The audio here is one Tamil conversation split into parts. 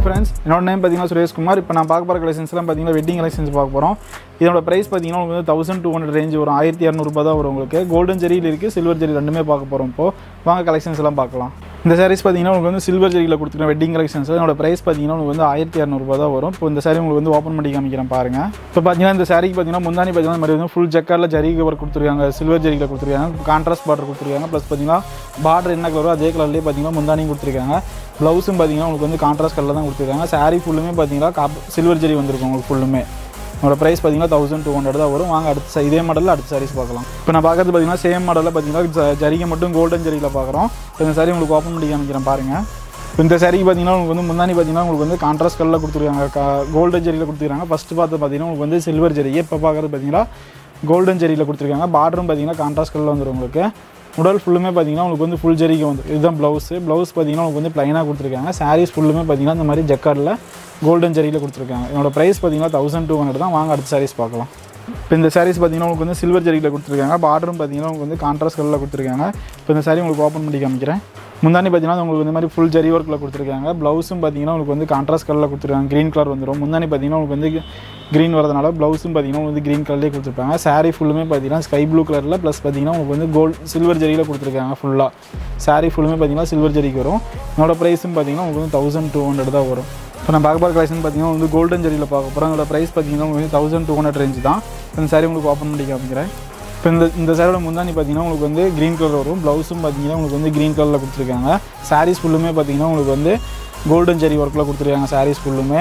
ஃப்ரெண்ட்ஸ் என்னோட நேம் பார்த்தீங்கன்னா சுரேஷ்குமார் இப்போ நான் பார்க்க போகிற கலெக்ஷன்ஸ்லாம் பார்த்தீங்கன்னா வெட்டிங் கலெக்ஷன்ஸ் பார்க்க போகிறோம் இதோட ப்ரைஸ் பார்த்தீங்கன்னா உங்களுக்கு வந்து தௌசண்ட் டூ ஹண்ட்ரட் ரேஞ்ச் வரும் ஆயிரத்தி இரநூறுபா தான் வரும் உங்களுக்கு கோல்டன் ஜெரியில் இருக்குது சில்வர் ஜெரி ரெண்டுமே பார்க்க போகிறோம் இப்போ வாங்க கலெக்ஷன்ஸ் எல்லாம் பார்க்கலாம் இந்த சாரீஸ் பார்த்தீங்கன்னா உங்களுக்கு வந்து சில்வர் ஜெரியில் கொடுத்துருக்கேன் வெட்டிங் கலெக்ஷன்ஸ் இதோட ப்ரைஸ் பார்த்தீங்கன்னா உங்களுக்கு வந்து ஆயிரத்தி இரநூறுபா தான் வரும் இப்போ இந்த சாரி உங்களுக்கு வந்து ஓப்பன் பண்ணி காமிக்கிறேன் பாருங்க இப்போ பார்த்தீங்கன்னா இந்த சாரிக்கு பார்த்தீங்கன்னா முந்தானி பார்த்தீங்கன்னா இந்த மாதிரி வந்து ஃபுல் ஜக்காரில் ஜரி கவர் கொடுத்துருக்காங்க சில்வர் ஜெரியில் கொடுத்துருக்காங்க கான்ட்ராஸ்ட் பார்டர் கொடுத்துருக்காங்க ப்ளஸ் பார்த்தீங்கன்னா பார்டர் என்ன கலரோ அதே கலர்லேயே பார்த்தீங்கன்னா முந்தானியும் கொடுத்துருக்காங்க ப்ளவுஸும் பார்த்தீங்கன்னா உங்களுக்கு வந்து கான்ட்ராஸ்ட் கலரில் தான் கொடுத்துருக்காங்க சாரி ஃபுல்லுமே பார்த்தீங்கன்னா காப் சில்வர் ஜெரி வந்திருக்கும் உங்களுக்கு ஃபுல்லுமே என்னோட ப்ரைஸ் பார்த்தீங்கன்னா தௌசண்ட் டூ ஹண்ட்ரட் தான் வரும் வாங்க அடுத்த sa- இதே மாடலில் அடுத்த சாரீஸ் பார்க்கலாம் இப்போ நான் பார்க்கறது பார்த்தீங்கன்னா சேம் மாடலில் பார்த்தீங்கன்னா ஜ- ஜரிகை மட்டும் கோல்டன் ஜரியில் பார்க்குறோம் இப்போ இந்த சாரி உங்களுக்கு ஓப்பன் பண்ணி காமிக்கிறேன் பாருங்கள் இப்போ இந்த சாரிக்கு பார்த்தீங்கன்னா உங்களுக்கு வந்து முந்தானி பார்த்தீங்கன்னா உங்களுக்கு வந்து கான்ட்ராஸ்ட் கலரில் கொடுத்துருக்காங்க கோல்டன் ஜரியில் கொடுத்துருக்காங்க ஃபஸ்ட்டு பார்த்து பார்த்தீங்கன்னா உங்களுக்கு வந்து சில்வர் ஜரி இப்போ பார்க்குறது பார்த்தீங்கன்னா கோல்டன் ஜரியில் கொடுத்துருக்காங்க பார்டரும் பார்த்தீங்கன்னா கான்ட்ராஸ்ட் கலரில் வந்துடும் உங்களுக்கு உடல் ஃபுல்லுமே பார்த்தீங்கன்னா உங்களுக்கு வந்து ஃபுல் ஜரிகை வந்து இதுதான் ப்ளவுஸு ப்ளவுஸ் பார்த்தீங்கன்னா உங்களுக்கு வந்து ப்ளைனாக கொடுத்துருக்காங்க சாரீஸ் ஃபுல்லுமே பார்த்தீங்கன்னா இந்த மாதிரி ஜக்கார்டில் கோல்டன் ஜரியில் கொடுத்துருக்காங்க என்னோட ப்ரைஸ் பார்த்தீங்கன்னா தௌசண்ட் டூ ஹண்ட்ரட் தான் வாங்க அடுத்த சாரீஸ் பார்க்கலாம் இப்போ இந்த சாரீஸ் பார்த்தீங்கன்னா உங்களுக்கு வந்து சில்வர் ஜரியில் கொடுத்துருக்காங்க பார்டரும் பார்த்தீங்கன்னா உங்களுக்கு வந்து கான்ட்ராஸ்ட் கலரில் கொடுத்துருக்காங்க இப்போ இந்த சாரி உங்களுக்கு ஓப்பன் பண்ணி காமிக்கிறேன் முந்தானி பார்த்தீங்கன்னா உங்களுக்கு இந்த மாதிரி ஃபுல் ஜரி ஒர்க்கில் கொடுத்துருக்காங்க ப்ளவுஸும் பார்த்தீங்கன்னா உங்களுக்கு வந்து கான்ட்ராஸ்ட் கலரில் கொடுத்துருக்காங்க க்ரீன் கலர் வந்துடும் முந்தானி பார்த்தீங்கன்னா உங்களுக்கு வந்து க்ரீன் வரதுனால ப்ளவுஸும் பார்த்தீங்கன்னா உங்களுக்கு வந்து க்ரீன் கலர்லேயே கொடுத்துருப்பாங்க saree ஃபுல்லுமே பார்த்தீங்கன்னா ஸ்கை ப்ளூ கலரில் ப்ளஸ் பார்த்தீங்கன்னா உங்களுக்கு வந்து கோல்ட் சில்வர் ஜரியில் கொடுத்துருக்காங்க ஃபுல்லாக saree ஃபுல்லுமே பார்த்தீங்கன்னா சில்வர் ஜரிக்கு வரும் என்னோட ப்ரைஸும் பார்த்தீங்கன்னா உங்களுக்கு வந்து தௌசண்ட் டூ ஹண்ட்ரட் தான் வரும் இப்போ நான் பார்க்க போகிற கலெக்ஷன் பார்த்தீங்கன்னா வந்து கோல்டன் ஜரியில் பார்க்க போகிறோம் அதோட ப்ரைஸ் பார்த்தீங்கன்னா உங்களுக்கு தௌசண்ட் டூ ஹண்ட்ரட் ரேஞ்ச் தான் இந்த saree உங்களுக்கு ஓப்பன் பண்ணி காமிக்கிறேன் இப்போ இந்த இந்த சாரியோட முந்தானி பார்த்தீங்கன்னா உங்களுக்கு வந்து க்ரீன் கலர் வரும் ப்ளவுஸும் பார்த்தீங்கன்னா உங்களுக்கு வந்து க்ரீன் கலரில் கொடுத்துருக்காங்க சாரீஸ் ஃபுல்லுமே பார்த்தீங்கன்னா உங்களுக்கு வந்து கோல்டன் ஜெரி ஒர்க்கில் கொடுத்துருக்காங்க சாரீஸ் ஃபுல்லுமே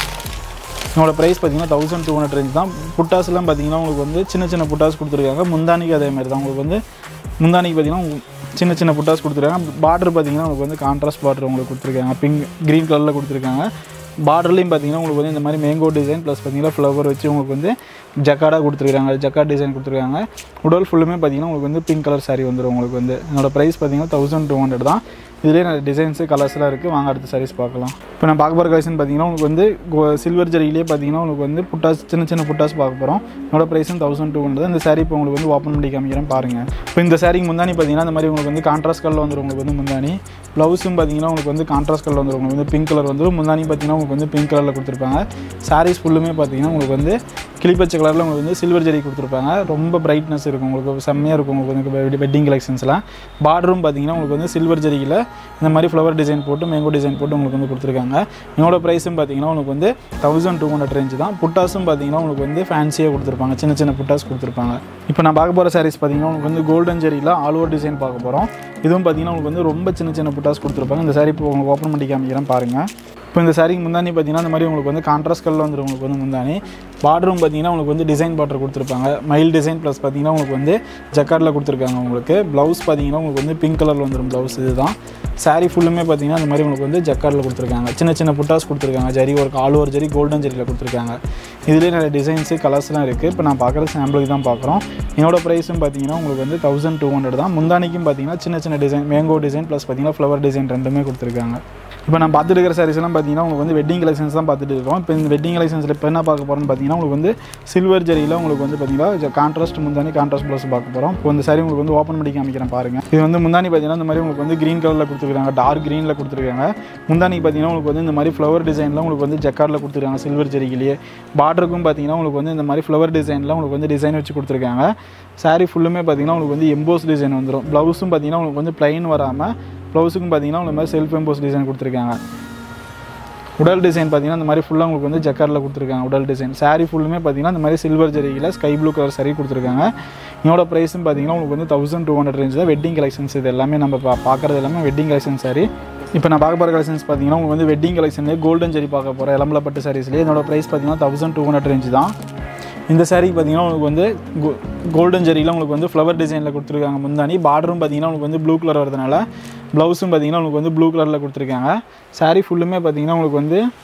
என்னோட ப்ரைஸ் பார்த்தீங்கன்னா தௌசண்ட் டூ ஹண்ட்ரட் ரேஞ்ச் தான் புட்டாஸ்லாம் பார்த்தீங்கன்னா உங்களுக்கு வந்து சின்ன சின்ன புட்டாஸ் கொடுத்துருக்காங்க முந்தானிக்கு அதே மாதிரி தான் உங்களுக்கு வந்து முந்தானிக்கு பார்த்தீங்கன்னா உங்களுக்கு சின்ன சின்ன புட்டாஸ் கொடுத்துருக்காங்க பார்டர் பார்த்தீங்கன்னா உங்களுக்கு வந்து கான்ட்ராஸ்ட் பார்டர் உங்களுக்கு கொடுத்துருக்காங்க பிங்க் க்ரீன் கலரில் கொடுத்துருக்காங்க பார்டர்லையும் பார்த்தீங்கன்னா உங்களுக்கு வந்து இந்த மாதிரி மேங்கோ டிசைன் ப்ளஸ் பார்த்தீங்கன்னா ஃப்ளவர் வச்சு உங்களுக்கு வந்து ஜக்காடாக கொடுத்துருக்காங்க ஜக்காட் டிசைன் கொடுத்துருக்காங்க உடல் ஃபுல்லுமே பார்த்தீங்கன்னா உங்களுக்கு வந்து பிங்க் கலர் saree வந்துடும் உங்களுக்கு வந்து என்னோட ப்ரைஸ் பார்த்தீங்கன்னா தௌசண்ட் டூ ஹண்ட்ரட் தான் இதுலேயே நிறைய டிசைன்ஸு கலர்ஸ்லாம் இருக்குது வாங்க அடுத்த சாரீஸ் பார்க்கலாம் இப்போ நான் பார்க்க போகிற கலெக்ஷன் பார்த்தீங்கன்னா உங்களுக்கு வந்து சில்வர் ஜரியிலே பார்த்தீங்கன்னா உங்களுக்கு வந்து புட்டாஸ் சின்ன சின்ன புட்டாஸ் பார்க்க போகிறோம் என்னோட ப்ரைஸும் தௌசண்ட் டூ ஹண்ட்ரட் இந்த saree இப்போ உங்களுக்கு வந்து ஓப்பன் பண்ணி காமிக்கிறேன் பாருங்கள் இப்போ இந்த சாரிக்கு முந்தானி பார்த்தீங்கன்னா இந்த மாதிரி உங்களுக்கு வந்து கான்ட்ராஸ்ட் கலர் வந்துடும் உங்களுக்கு வந்து முந்தானி ப்ளவுஸும் பார்த்தீங்கன்னா உங்களுக்கு வந்து கான்ட்ராஸ்ட் கலர் வந்துடும் உங்களுக்கு வந்து பிங்க் கலர் வந்துடும் முந்தானி பார்த்தீங்கன்னா உங்களுக்கு வந்து பிங்க் கலரில் கொடுத்துருப்பாங்க சாரீஸ் ஃபுல்லுமே பார்த்தீங்கன்னா உங்களுக்கு வந்து கிளிப்பச்சை கலரில் உங்களுக்கு வந்து சில்வர் ஜெரி கொடுத்துருப்பாங்க ரொம்ப பிரைட்னஸ் இருக்கும் உங்களுக்கு செம்மையாக இருக்கும் உங்களுக்கு வந்து வெட்டிங் கலெக்ஷன்ஸ்லாம் பார்டரும் பார்த்தீங்கன்னா உங்களுக்கு வந்து சில்வர் ஜெரியில் இந்த மாதிரி ஃப்ளவர் டிசைன் போட்டு மேங்கோ டிசைன் போட்டு உங்களுக்கு வந்து கொடுத்துருக்காங்க என்னோட ப்ரைஸும் பார்த்தீங்கன்னா உங்களுக்கு வந்து தௌசண்ட் டூ ஹண்ட்ரட் ரேஞ்சு தான் புட்டாஸும் பார்த்தீங்கன்னா உங்களுக்கு வந்து ஃபேன்சியாக கொடுத்துருப்பாங்க சின்ன சின்ன புட்டாஸ் கொடுத்துருப்பாங்க இப்போ நான் பார்க்க போகிற சாரீஸ் பார்த்தீங்கன்னா உங்களுக்கு வந்து கோல்டன் ஜெரியில் ஆல் ஓவர் டிசைன் பார்க்க போகிறோம் இதுவும் பார்த்தீங்கன்னா உங்களுக்கு வந்து ரொம்ப சின்ன சின்ன புட்டாஸ் கொடுத்துருப்பாங்க இந்த சாரி இப்போ உங்களுக்கு ஓப்பன் பண்ணி காமிக்கிறேன் பாருங்கள் இப்போ இந்த சாரிக்கு முந்தானி பார்த்தீங்கன்னா இந்த மாதிரி உங்களுக்கு வந்து கான்ட்ராஸ்ட் கலரில் வந்துடும் உங்களுக்கு வந்து முந்தானி பார்டரும் பார்த்தீங்கன்னா உங்களுக்கு வந்து டிசைன் பார்டர் கொடுத்துருப்பாங்க மைல் டிசைன் ப்ளஸ் பார்த்தீங்கன்னா உங்களுக்கு வந்து ஜக்கார்டில் கொடுத்துருக்காங்க உங்களுக்கு ப்ளவுஸ் பார்த்தீங்கன்னா உங்களுக்கு வந்து பிங்க் கலரில் வந்துடும் ப்ளவுஸ் இதுதான் saree ஃபுல்லுமே பார்த்தீங்கன்னா இந்த மாதிரி உங்களுக்கு வந்து ஜக்கார்டில் கொடுத்துருக்காங்க சின்ன சின்ன புட்டாஸ் கொடுத்துருக்காங்க ஜரி ஒர்க் ஆல் ஓவர் ஜரி கோல்டன் ஜரியில் கொடுத்துருக்காங்க இதுலேயே நிறைய டிசைன்ஸு கலர்ஸ்லாம் இருக்குது இப்போ நான் பார்க்குறது சாம்பிளுக்கு தான் பார்க்குறோம் என்னோட ப்ரைஸும் பார்த்தீங்கன்னா உங்களுக்கு வந்து தௌசண்ட் டூ ஹண்ட்ரட் தான் முந்தானிக்கும் பார்த்தீங்கன்னா சின்ன சின்ன டிசைன் மேங்கோ டிசைன் ப்ளஸ் பார்த்தீங்கன்னா ஃப்ளவர் டிசைன் ரெண்டுமே கொடுத்துருக்காங்க இப்போ நான் பார்த்துட்டு இருக்கிற sarees எல்லாம் பார்த்தீங்கன்னா உங்களுக்கு வந்து வெட்டிங் கலெக்ஷன்ஸ் தான் பார்த்துட்டு இருக்கோம் இப்போ இந்த வெட்டிங் கலெக்ஷன்ஸில் இப்போ என்ன பார்க்க போகிறோம்னு பார்த்தீங்கன்னா உங்களுக்கு வந்து சில்வர் ஜரியில் உங்களுக்கு வந்து பார்த்தீங்கன்னா கான்ட்ராஸ்ட் முந்தானி கான்ட்ராஸ்ட் ப்ளஸ் பார்க்க போகிறோம் இப்போ இந்த saree உங்களுக்கு வந்து ஓப்பன் பண்ணி காமிக்கிறேன் பாருங்கள் இது வந்து முந்தானி பார்த்தீங்கன்னா இந்த மாதிரி உங்களுக்கு வந்து க்ரீன் கலரில் கொடுத்துருக்காங்க டார்க் க்ரீனில் கொடுத்துருக்காங்க முந்தானிக்கு பார்த்தீங்கன்னா உங்களுக்கு வந்து இந்த மாதிரி ஃப்ளவர் டிசைனில் உங்களுக்கு வந்து ஜக்கார்டில் கொடுத்துருக்காங்க சில்வர் ஜரிகிலேயே பார்டருக்கும் பார்த்தீங்கன்னா உங்களுக்கு வந்து இந்த மாதிரி ஃப்ளவர் டிசைனில் உங்களுக்கு வந்து டிசைன் வச்சு கொடுத்துருக்காங்க saree ஃபுல்லுமே பார்த்தீங்கன்னா உங்களுக்கு வந்து எம்போஸ் டிசைன் வந்துடும் ப்ளவுஸும் பார்த்தீங்கன்னா உங்களுக்கு வந்து ப்ளைன் வராமல் ப்ளவுஸுக்கும் பார்த்தீங்கன்னா உங்களுக்கு மாதிரி செல்ஃப் எம்போஸ் டிசைன் கொடுத்துருக்காங்க உடல் டிசைன் பார்த்தீங்கன்னா இந்த மாதிரி ஃபுல்லாக உங்களுக்கு வந்து ஜக்காரில் கொடுத்துருக்காங்க உடல் டிசைன் saree ஃபுல்லுமே பார்த்தீங்கன்னா இந்த மாதிரி சில்வர் ஜரியில் ஸ்கை ப்ளூ கலர் saree கொடுத்துருக்காங்க என்னோட ப்ரைஸும் பார்த்தீங்கன்னா உங்களுக்கு வந்து தௌசண்ட் டூ ஹண்ட்ரட் ரேஞ்ச் தான் வெட்டிங் கலெக்ஷன்ஸ் இது எல்லாமே நம்ம பா பார்க்குறது எல்லாமே வெட்டிங் கலெக்ஷன் saree இப்போ நான் பார்க்க போகிற கலெக்ஷன்ஸ் பார்த்தீங்கன்னா உங்களுக்கு வந்து வெட்டிங் கலெக்ஷன்லேயே கோல்டன் ஜரி பார்க்க போகிறேன் இளம்பல பட்டு சாரீஸ்லேயே என்னோட ப்ரைஸ் பார்த்தீங்கன்னா தௌசண்ட் டூ ஹண்ட்ரட் ரேஞ்ச் தான் இந்த saree பார்த்தீங்கன்னா உங்களுக்கு வந்து கோ கோல்டன் ஜரியில் உங்களுக்கு வந்து ஃப்ளவர் டிசைனில் கொடுத்துருக்காங்க முந்தானி பார்டரும் பார்த்தீங்கன்னா உங்களுக்கு வந்து ப்ளூ கலர் வரதுனால ப்ளவுஸும் பார்த்தீங்கன்னா உங்களுக்கு வந்து ப்ளூ கலரில் கொடுத்துருக்காங்க saree ஃபுல்லுமே பார்த்தீங்கன்னா உங்களுக்கு வந்து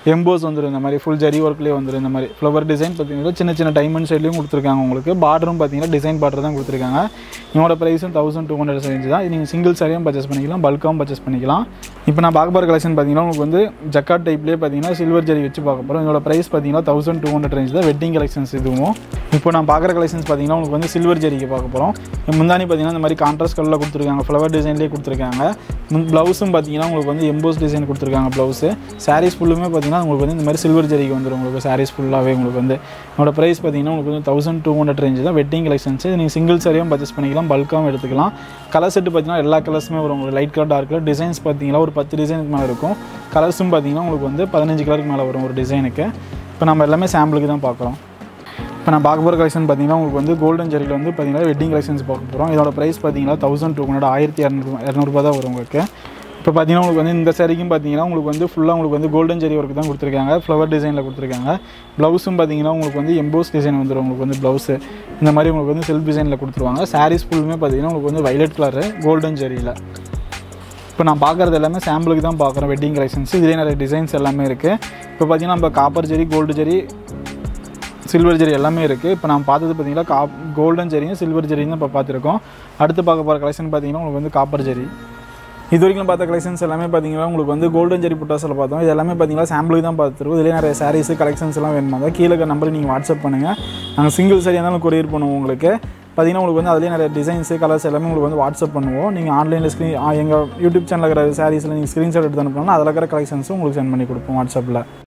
எம்போஸ் வந்துடும் இந்த மாதிரி ஃபுல் ஜரி ஒர்க்லேயே வந்துடும் இந்த மாதிரி ஃப்ளவர் டிசைன் பார்த்தீங்கன்னா சின்ன சின்ன டைமண்ட் சைட்லேயும் கொடுத்துருக்காங்க உங்களுக்கு பார்டரும் பார்த்தீங்கன்னா டிசைன் பார்டர் தான் கொடுத்துருக்காங்க இவங்களோட ப்ரைஸும் தௌசண்ட் டூ ஹண்ட்ரட் ரேஞ்ச் தான் நீங்கள் சிங்கிள் சாரியும் பர்ச்சேஸ் பண்ணிக்கலாம் பல்காகவும் பர்ச்சேஸ் பண்ணிக்கலாம் இப்போ நான் பார்க்க போகிற கலெக்ஷன் பார்த்தீங்கன்னா உங்களுக்கு வந்து ஜக்காட் டைப்லேயே பார்த்தீங்கன்னா சில்வர் ஜரி வச்சு பார்க்க போகிறோம் இதோட ப்ரைஸ் பார்த்தீங்கன்னா தௌசண்ட் டூ ஹண்ட்ரட் ரேஞ்ச் தான் வெட்டிங் கலெக்ஷன்ஸ் இதுவும் இப்போ நான் பார்க்குற கலெக்ஷன்ஸ் பார்த்தீங்கன்னா உங்களுக்கு வந்து சில்வர் ஜரிக்கு பார்க்க போகிறோம் முந்தானி பார்த்தீங்கன்னா இந்த மாதிரி கான்ட்ராஸ்ட் கலரில் கொடுத்துருக்காங்க ஃப்ளவர் டிசைன்லேயே கொடுத்துருக்காங்க ப்ளவுஸும் பார்த்தீங்கன்னா உங்களுக்கு வந்து எம்போஸ் டிசைன் கொடுத்துருக்காங்க ப்ளவுஸு சாரீஸ் ஃபுல்லுமே பார்த்தீங்கன்னா உங்களுக்கு வந்து இந்த மாதிரி சில்வர் ஜரிக்கு வந்துடும் உங்களுக்கு சாரீஸ் ஃபுல்லாகவே உங்களுக்கு வந்து என்னோட ப்ரைஸ் பார்த்தீங்கன்னா உங்களுக்கு வந்து தௌசண்ட் டூ ஹண்ட்ரட் ரேஞ்ச் தான் வெட்டிங் கலெக்ஷன்ஸ் நீங்கள் சிங்கிள் சாரியும் பர்ச்சேஸ் பண்ணிக்கலாம் பல்காகவும் எடுத்துக்கலாம் கலர் செட்டு பார்த்தீங்கன்னா எல்லா கலர்ஸுமே வரும் உங்களுக்கு light colour dark colour designs பார்த்தீங்கன்னா ஒரு பத்து டிசைனுக்கு மேலே இருக்கும் கலர்ஸும் பார்த்தீங்கன்னா உங்களுக்கு வந்து பதினஞ்சு கலருக்கு மேலே வரும் ஒரு டிசைனுக்கு இப்போ நம்ம எல்லாமே சாம்பிளுக்கு தான் பார்க்குறோம் இப்போ நான் பார்க்க போகிற கலெக்ஷன் பார்த்தீங்கன்னா உங்களுக்கு வந்து கோல்டன் ஜெரியில் வந்து பார்த்தீங்கன்னா வெட்டிங் கலெக்ஷன்ஸ் பார்க்க போகிறோம் இதோட ப்ரைஸ் பார்த்தீங்கன்னா தௌசண்ட் டூ ஹண்ட்ரட் ஆயிரத்தி இரநூறு இரநூறுபா தான் வரும் உங்களுக்கு இப்போ பார்த்தீங்கன்னா உங்களுக்கு வந்து இந்த சரிக்கும் பார்த்தீங்கன்னா உங்களுக்கு வந்து ஃபுல்லாக உங்களுக்கு வந்து கோல்டன் ஜெரி ஒர்க் தான் கொடுத்துருக்காங்க ஃப்ளவர் டிசைனில் கொடுத்துருக்காங்க ப்ளவுஸும் பார்த்தீங்கன்னா உங்களுக்கு வந்து எம்போஸ் டிசைன் வந்துடும் உங்களுக்கு வந்து ப்ளவுஸு இந்த மாதிரி உங்களுக்கு வந்து செல்ஃப் டிசைனில் கொடுத்துருவாங்க சாரீஸ் ஃபுல்லுமே பார்த்தீங்கன்னா உங்களுக்கு வந்து வைலட் கலரு கோல்டன் ஜெரியில் இப்போ நான் பார்க்குறது எல்லாமே சாம்பிளுக்கு தான் பார்க்குறேன் வெட்டிங் கலெக்ஷன்ஸ் இதுலேயே நிறைய டிசைன்ஸ் எல்லாமே இருக்குது இப்போ பார்த்தீங்கன்னா நம்ம காப்பர் ஜெரி கோல்டு ஜெரி சில்வர் ஜெரி எல்லாமே இருக்குது இப்போ நான் பார்த்தது பார்த்தீங்கன்னா கா கோல்டன் ஜெரியும் சில்வர் ஜெரியும் தான் இப்போ பார்த்துருக்கோம் அடுத்து பார்க்க போகிற கலெக்ஷன் பார்த்தீங்கன்னா உங்களுக்கு வந்து காப்பர் ஜெரி இது வரைக்கும் பார்த்த கலெக்ஷன்ஸ் எல்லாமே பார்த்தீங்கன்னா உங்களுக்கு வந்து கோல்டன் ஜெரி புட்டாஸில் பார்த்தோம் இது எல்லாமே பார்த்தீங்கன்னா சாம்பிளுக்கு தான் பார்த்துருக்கோம் இதுலேயே நிறைய சாரீஸ் கலெக்ஷன்ஸ் எல்லாம் வேணுமா தான் கீழே இருக்க நம்பர் நீங்கள் வாட்ஸ்அப் பண்ணுங்கள் நாங்கள் சிங்கிள் சாரியாக இருந்தாலும் கொரியர் பண்ணுவோம் உங்களுக்கு பார்த்தீங்கன்னா உங்களுக்கு வந்து அதுலேயே நிறைய டிசைன்ஸு கலர்ஸ் எல்லாமே உங்களுக்கு வந்து வாட்ஸ்அப் பண்ணுவோம் நீங்கள் ஆன்லைனில் ஸ்க்ரீன் எங்கள் யூடியூப் சேனலில் இருக்கிற சாரீஸில் நீங்கள் ஸ்க்ரீன்ஷாட் எடுத்து அனுப்பணும்னா அதில் இருக்கிற கலெக்ஷன்ஸும் உங்களுக்கு சென்ட் பண்ணி கொடுப்போம் வாட்ஸ்அப்பில்